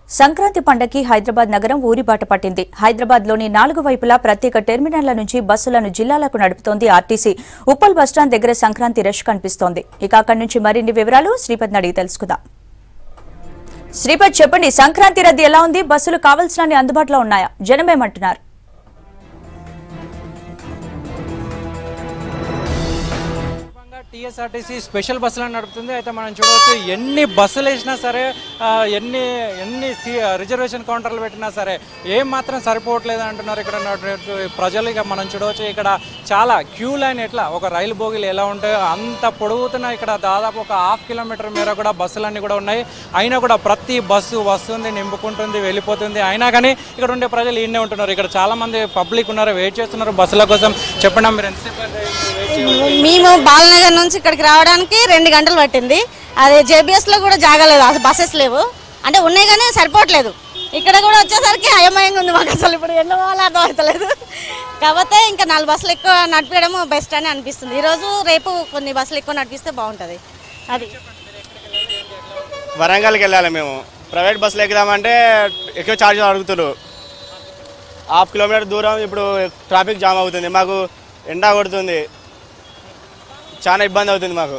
సంక్రాంతి పండగకి హైదరాబాద్ నగరం ఊరిబాట పట్టింది హైదరాబాద్ లోని నాలుగు వైపులా ప్రత్యేక టెర్మినళ్ల నుంచి బస్సులను జిల్లాలకు నడుపుతోంది ఆర్టీసీ ఉప్పల్ బస్టాండ్ దగ్గర సంక్రాంతి రష్ కనిపిస్తోంది ఇక అక్కడి నుంచి మరిన్ని వివరాలు శ్రీపద్ అడిగి తెలుసుకుందాం శ్రీపద్ చెప్పండి సంక్రాంతి రద్దీ ఎలా ఉంది బస్సులు కావలసినన్ని అందుబాటులో ఉన్నాయా జనమేమంటున్నారు టీఎస్ఆర్టీసీ స్పెషల్ బస్సులను నడుపుతుంది అయితే మనం చూడవచ్చు ఎన్ని బస్సులు వేసినా సరే ఆ, ఎన్ని ఎన్ని సీ రిజర్వేషన్ కౌంటర్లు పెట్టినా సరే ఏం మాత్రం సరిపోవట్లేదు అంటున్నారు ఇక్కడ ఉన్నటువంటి ప్రజలు ఇక మనం చూడవచ్చు ఇక్కడ చాలా క్యూ లైన్ ఎట్లా ఒక రైలు బోగిలు ఎలా ఉంటాయో అంత పొడుగుతున్న ఇక్కడ దాదాపు ఒక హాఫ్ కిలోమీటర్ మేర కూడా బస్సులన్నీ కూడా ఉన్నాయి అయినా కూడా ప్రతి బస్సు వస్తుంది నింపుకుంటుంది వెళ్ళిపోతుంది అయినా కానీ ఇక్కడ ఉండే ప్రజలు ఈయనే ఉంటున్నారు ఇక్కడ చాలా మంది పబ్లిక్ ఉన్నారు వెయిట్ చేస్తున్నారు బస్సుల కోసం చెప్పండి మీరు ఎంతసేపు వెయిట్ చేయాలి? మేము బాలనగర్ నుంచి ఇక్కడికి రావడానికి రెండు గంటలు పట్టింది అది జేబీఎస్ లో కూడా జాగలేదు అసలు బస్సెస్ లేవు అంటే ఉన్నాయి కానీ సరిపోవట్లేదు ఇక్కడ కూడా వచ్చేసరికి అయమయంగా ఉంది మాకు అసలు ఇప్పుడు ఎన్నో వాళ్ళు అర్థం అవుతలేదు కాకపోతే ఇంకా నాలుగు బస్సులు ఎక్కువ నడిపించడం బెస్ట్ అని అనిపిస్తుంది ఈరోజు రేపు కొన్ని బస్సులు ఎక్కువ నడిపిస్తే బాగుంటుంది అది వరంగల్కి వెళ్ళాలి మేము ప్రైవేట్ బస్సులు ఎక్కుదామంటే ఎక్కువ ఛార్జ్ అడుగుతారు హాఫ్ కిలోమీటర్ దూరం ఇప్పుడు ట్రాఫిక్ జామ్ అవుతుంది మాకు ఎండ కొడుతుంది చాలా ఇబ్బంది అవుతుంది మాకు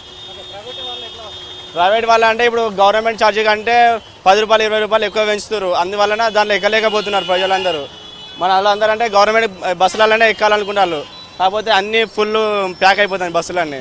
ప్రైవేట్ వాళ్ళ అంటే ఇప్పుడు గవర్నమెంట్ ఛార్జీ కంటే పది రూపాయలు ఇరవై రూపాయలు ఎక్కువ పెంచుతారు అందువలన దాంట్లో ఎక్కలేకపోతున్నారు ప్రజలందరూ మన వాళ్ళందరూ అంటే గవర్నమెంట్ బస్సులలోనే ఎక్కాలనుకుంటారు కాకపోతే అన్నీ ఫుల్ ప్యాక్ అయిపోతుంది బస్సులన్నీ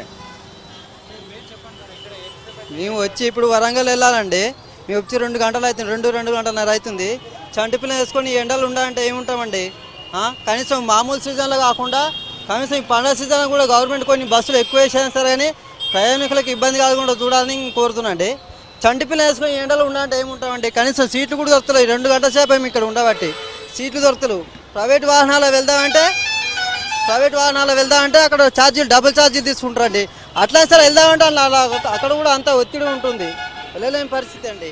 మేము వచ్చి ఇప్పుడు వరంగల్ వెళ్ళాలండి మేము వచ్చి రెండు గంటలు అవుతుంది రెండు రెండు గంటలన్నర అవుతుంది చంటి పిల్లలు వేసుకొని ఈ ఎండలు ఉండాలంటే ఏముంటామండి ఆ? కనీసం మామూలు సీజన్లో కాకుండా కనీసం ఈ పండుగ సీజన్ కూడా గవర్నమెంట్ కొన్ని బస్సులు ఎక్కువ వేసినా సరే కానీ ప్రయాణికులకు ఇబ్బంది కాకుండా చూడాలని కోరుతున్నాండి చంటి పిల్లలు వేసుకొని ఈ ఎండలు ఉండాలంటే ఏముంటామండి కనీసం సీట్లు కూడా దొరుకుతలేవు ఈ రెండు గంటల సేపు మేము ఇక్కడ ఉండబట్టి సీట్లు దొరుకుతలేవు ప్రైవేట్ వాహనాలు వెళ్దామంటే ప్రైవేట్ వాహనాలు వెళ్దామంటే అక్కడ ఛార్జీలు డబుల్ ఛార్జీలు తీసుకుంటారండి అట్లా సరే వెళ్దామంటే అలా అలా అక్కడ కూడా అంత ఒత్తిడి ఉంటుంది వెళ్ళలేని పరిస్థితి అండి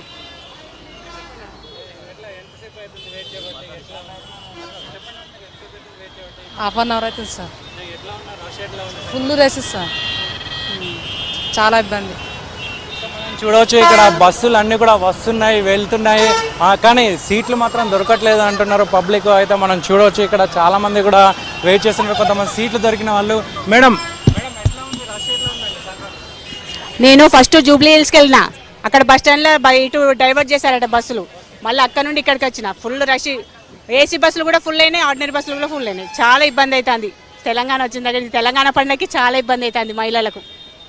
హాఫ్ అన్ అవర్ అవుతుంది సార్ ఫుల్ రేసెస్ సార్ ఉమ్. చాలా ఇబ్బంది చూడవచ్చు ఇక్కడ బస్సులు అన్ని కూడా వస్తున్నాయి వెళ్తున్నాయి ఆ, కానీ సీట్లు మాత్రం దొరకట్లేదు అంటున్నారు పబ్లిక్ అయితే మనం చూడవచ్చు ఇక్కడ చాలా మంది కూడా వెయిట్ చేస్తున్నారు కొంతమంది సీట్లు దొరికిన వాళ్ళు మేడం నేను ఫస్ట్ జూబ్లీ హిల్స్కి వెళ్ళిన అక్కడ బస్ స్టాండ్లో బయట డైవర్ట్ చేశారట బస్సులు మళ్ళీ అక్కడ నుండి ఇక్కడికి వచ్చిన ఫుల్ రష్ ఏసీ బస్సులు కూడా ఫుల్ అయినాయి ఆర్డినరీ బస్సులు కూడా ఫుల్ అయినాయి చాలా ఇబ్బంది అవుతుంది తెలంగాణ వచ్చిన దగ్గర నుంచి తెలంగాణ పండుగకి చాలా ఇబ్బంది అవుతుంది మహిళలకు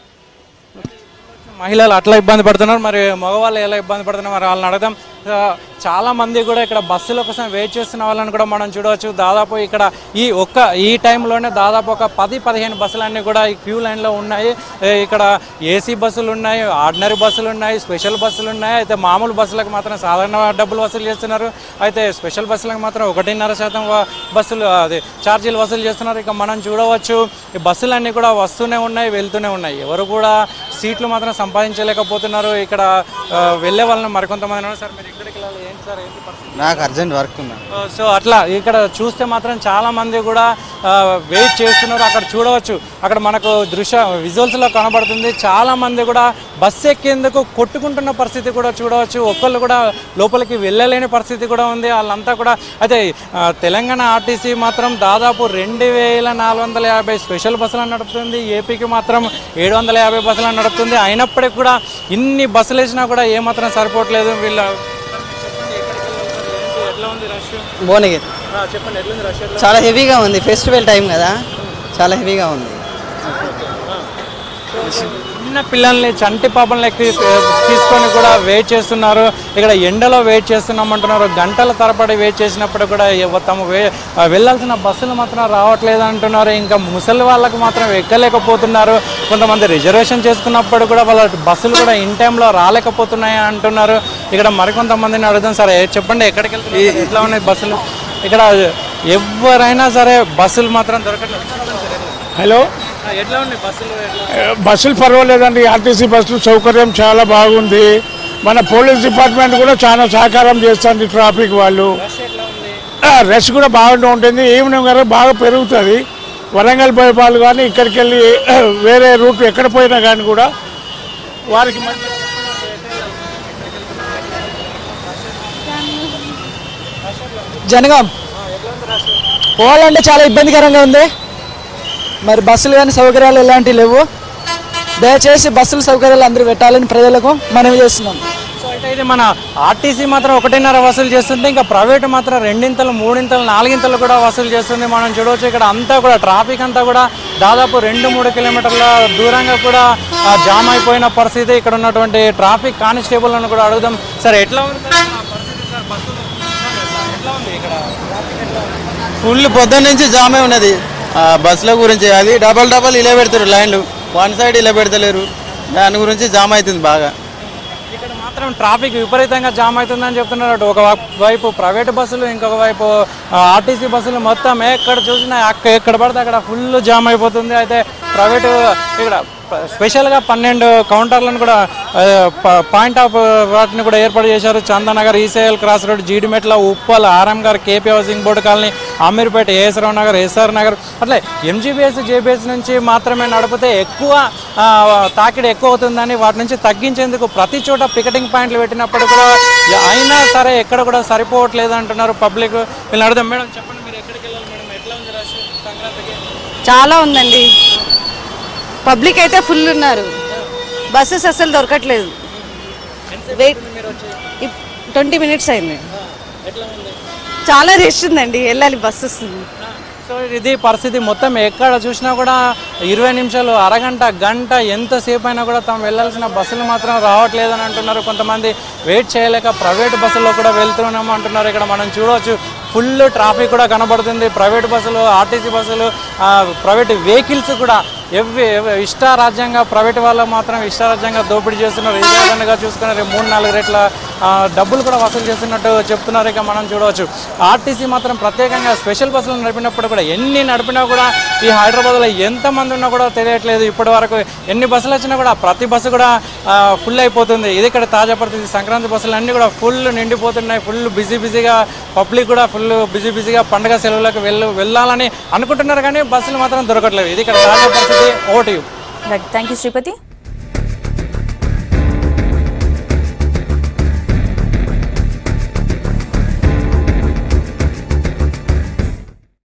మహిళలు అట్లా ఇబ్బంది పడుతున్నారు మరి మగవాళ్ళు ఎలా ఇబ్బంది పడుతున్నారు మరి వాళ్ళని అడగదాం ఆ, చాలా మంది కూడా ఇక్కడ బస్సుల కోసం వెయిట్ చేస్తున్న వాళ్ళని కూడా మనం చూడవచ్చు దాదాపు ఇక్కడ ఈ ఒక్క ఈ టైంలోనే దాదాపు ఒక పది పదిహేను బస్సులన్నీ కూడా ఈ క్యూ లైన్లో ఉన్నాయి ఏ, ఇక్కడ ఏసీ బస్సులు ఉన్నాయి ఆర్డినరీ బస్సులు ఉన్నాయి స్పెషల్ బస్సులు ఉన్నాయి అయితే మామూలు బస్సులకు మాత్రం సాధారణ డబ్బులు వసూలు చేస్తున్నారు అయితే స్పెషల్ బస్సులకు మాత్రం ఒకటిన్నర శాతం వ- బస్సులు అది ఛార్జీలు వసూలు చేస్తున్నారు ఇక మనం చూడవచ్చు ఈ బస్సులన్నీ కూడా వస్తూనే ఉన్నాయి వెళ్తూనే ఉన్నాయి ఎవరు కూడా సీట్లు మాత్రం సంపాదించలేకపోతున్నారు ఇక్కడ ఆ, వెళ్ళే వాళ్ళని మరికొంతమంది ఉన్నారు సార్ మీరు ఇక్కడికి వెళ్ళాలి ఏంటి సార్ ఏంటి పరిస్థితి నాకు అర్జెంట్ వర్క్ ఉందా సో అట్లా ఇక్కడ చూస్తే మాత్రం చాలా మంది కూడా వెయిట్ చేస్తున్నారు అక్కడ చూడవచ్చు అక్కడ మనకు దృశ్య visuals లో కనబడుతుంది చాలా మంది కూడా బస్సు ఎక్కేందుకు కొట్టుకుంటున్న పరిస్థితి కూడా చూడవచ్చు ఒక్కళ్ళు కూడా లోపలికి వెళ్ళలేని పరిస్థితి కూడా ఉంది వాళ్ళంతా కూడా అయితే ఆ, తెలంగాణ ఆర్టీసీ మాత్రం దాదాపు రెండు వేల నాలుగు వందల యాభై స్పెషల్ బస్సులను నడుపుతుంది ఏపీకి మాత్రం ఏడు వందల యాభై బస్సులను నడుపుతుంది అయినప్పటికీ కూడా ఇన్ని బస్సులు వేసినా కూడా ఏమాత్రం సరిపోవట్లేదు వీళ్ళ ఎట్లా ఉంది రష్ భువనగిరి చెప్పండి ఎట్లుంది రష్ ఎట్లా చాలా హెవీగా ఉంది ఫెస్టివల్ టైం కదా చాలా హెవీగా ఉంది చిన్న పిల్లల్ని చంటి పాపల్ని ఎక్కి తీసుకొని కూడా వెయిట్ చేస్తున్నారు ఇక్కడ ఎండలో వెయిట్ చేస్తున్నామంటున్నారు గంటల తరబడి వెయిట్ చేసినప్పుడు కూడా ఎవ- తమ వే ఆ, వెళ్ళాల్సిన బస్సులు మాత్రం రావట్లేదు అంటున్నారు ఇంకా ముసలి వాళ్ళకు మాత్రం ఎక్కలేకపోతున్నారు కొంతమంది రిజర్వేషన్ చేసుకున్నప్పుడు కూడా వాళ్ళ బస్సులు కూడా ఇన్ టైంలో రాలేకపోతున్నాయి అంటున్నారు ఇక్కడ మరికొంతమందిని అడుగుదాం సరే చెప్పండి ఎక్కడికి వెళ్తున్నారు ఎట్లా ఉన్నాయి బస్సులు ఇక్కడ ఎవరైనా సరే బస్సులు మాత్రం దొరకట్లేదు హలో ఆ, ఎట్లా ఉన్నాయి బస్సులు ఎట్లా ఏ, బస్సులు పర్వాలేదండి ఆర్టీసీ బస్సులు సౌకర్యం చాలా బాగుంది మన పోలీస్ డిపార్ట్మెంట్ కూడా చాలా సహకారం చేస్తుంది ట్రాఫిక్ వాళ్ళు ఆ, రష్ కూడా బాగానే ఉంటుంది ఈవినింగ్ వరకు బాగా పెరుగుతుంది వరంగల్ పోయే వాళ్ళు కానీ ఇక్కడికి వెళ్ళి ఆ, వేరే రూట్ ఎక్కడ పోయినా కానీ కూడా వారికి మంచి జనగాం పోవాలంటే చాలా ఇబ్బందికరంగా ఉంది మరి బస్సులు కానీ సౌకర్యాలు ఎలాంటివి లేవు దయచేసి బస్సుల సౌకర్యాలు అందరూ పెట్టాలని ప్రజలకు మనవి చేస్తున్నాం సో అయితే ఇది మన ఆర్టీసీ మాత్రం ఒకటిన్నర వసూలు చేస్తుంది ఇంకా ప్రైవేట్ మాత్రం రెండింతలు మూడింతలు నాలుగింతలు కూడా వసూలు చేస్తుంది మనం చూడవచ్చు ఇక్కడ అంతా కూడా ట్రాఫిక్ అంతా కూడా దాదాపు రెండు మూడు కిలోమీటర్ల దూరంగా కూడా ఆ, జామ్ అయిపోయిన పరిస్థితి ఇక్కడ ఉన్నటువంటి ట్రాఫిక్ కానిస్టేబుల్ని కూడా అడుగుదాం సార్ ఎట్లా ఉంది సార్ ఆ పరిస్థితి సార్ బస్సులు సార్, ఎట్లా ఉంది ఇక్కడ ట్రాఫిక్ ఎట్లా ఉంది ఫుల్ పొద్దున్న నుంచి జామే ఉన్నది ఆ, బస్సుల గురించి అది డబల్ డబల్ ఇలా పెడతారు లైన్లు వన్ సైడ్ ఇలా పెడతలేరు దాని గురించి జామ్ అవుతుంది బాగా ఇక్కడ మాత్రం ట్రాఫిక్ విపరీతంగా జామ్ అవుతుందని చెప్తున్నారు అటు ఒక వైపు ప్రైవేట్ బస్సులు ఇంకొక వైపు ఆ, ఆర్టీసీ బస్సులు మొత్తం ఎక్కడ చూసినా అక్క ఎక్కడ పడితే అక్కడ ఫుల్ జామ్ అయిపోతుంది అయితే ప్రైవేటు ఇక్కడ ప- స్పెషల్గా పన్నెండు కౌంటర్లను కూడా ఆ, ప- పాయింట్ ఆఫ్ వాటిని కూడా ఏర్పాటు చేశారు Chandanagar ECIL cross road Jeedimetla Uppal RM గారు KP housing board colony Ameerpet AS Rao Nagar SR Nagar అట్లే ఎంజీబీఎస్ జేబీఎస్ నుంచి మాత్రమే నడిపితే ఎక్కువ ఆ, తాకిడి ఎక్కువ అవుతుందని వాటి నుంచి తగ్గించేందుకు ప్రతి చోట పికెటింగ్ పాయింట్లు పెట్టినప్పుడు కూడా ఎ- అయినా సరే ఎక్కడ కూడా సరిపోవట్లేదు అంటున్నారు పబ్లిక్ వీళ్ళని అడుగుదాం మేడం చెప్పండి మీరు ఎక్కడికి వెళ్ళాలి మేడం ఎట్లా ఉంది రష్ సంక్రాంతికి చాలా ఉందండి పబ్లిక్ అయితే ఫుల్ ఉన్నారు బస్సెస్ అసలు దొరకట్లేదు వెయిట్ ట్వంటీ మినిట్స్ అయింది చాలా రష్ ఉందండి వెళ్ళాలి బస్సు వస్తుంది సో ఇది పరిస్థితి మొత్తం ఎక్కడ చూసినా కూడా ఇరవై నిమిషాలు అరగంట గంట ఎంతసేపు అయినా కూడా తాము వెళ్ళాల్సిన బస్సులు మాత్రం రావట్లేదు అని అంటున్నారు కొంతమంది వెయిట్ చేయలేక ప్రైవేట్ బస్సుల్లో కూడా వెళ్తున్నాము అంటున్నారు ఇక్కడ మనం చూడవచ్చు ఫుల్ ట్రాఫిక్ కూడా కనబడుతుంది ప్రైవేట్ బస్సులు ఆర్టీసీ బస్సులు ఆ, ప్రైవేట్ వెహికల్స్ కూడా ఎవ్వి ఎవ్వి- ఇష్టారాజ్యంగా ప్రైవేట్ వాళ్ళు మాత్రం ఇష్టారాజ్యంగా దోపిడీ చేస్తున్నారు ఇదే విధంగా చూసుకున్నారు మూడు నాలుగు రేట్ల ఆ, డబ్బులు కూడా వసూలు చేస్తున్నట్టు చెప్తున్నారు ఇక మనం చూడవచ్చు ఆర్టీసీ మాత్రం ప్రత్యేకంగా స్పెషల్ బస్సులు నడిపినప్పుడు కూడా ఎన్ని నడిపినా కూడా ఈ హైదరాబాద్లో ఎంతమంది ఉన్నా కూడా తెలియట్లేదు ఇప్పటి వరకు ఎన్ని బస్సులు వచ్చినా కూడా ప్రతి బస్సు కూడా ఫుల్ అయిపోతుంది ఇది ఇక్కడ తాజా పరిస్థితి సంక్రాంతి బస్సులు అన్నీ కూడా ఫుల్ నిండిపోతున్నాయి ఫుల్ బిజీ బిజీగా పబ్లిక్ కూడా ఫుల్ బిజీ బిజీగా పండగ సెలవులకు వెళ్ళు వెళ్ళాలని అనుకుంటున్నారు కానీ బస్సులు మాత్రం దొరకట్లేదు ఇది ఇక్కడ తాజా పరిస్థితి ఓటు థ్యాంక్ యూ శ్రీపతి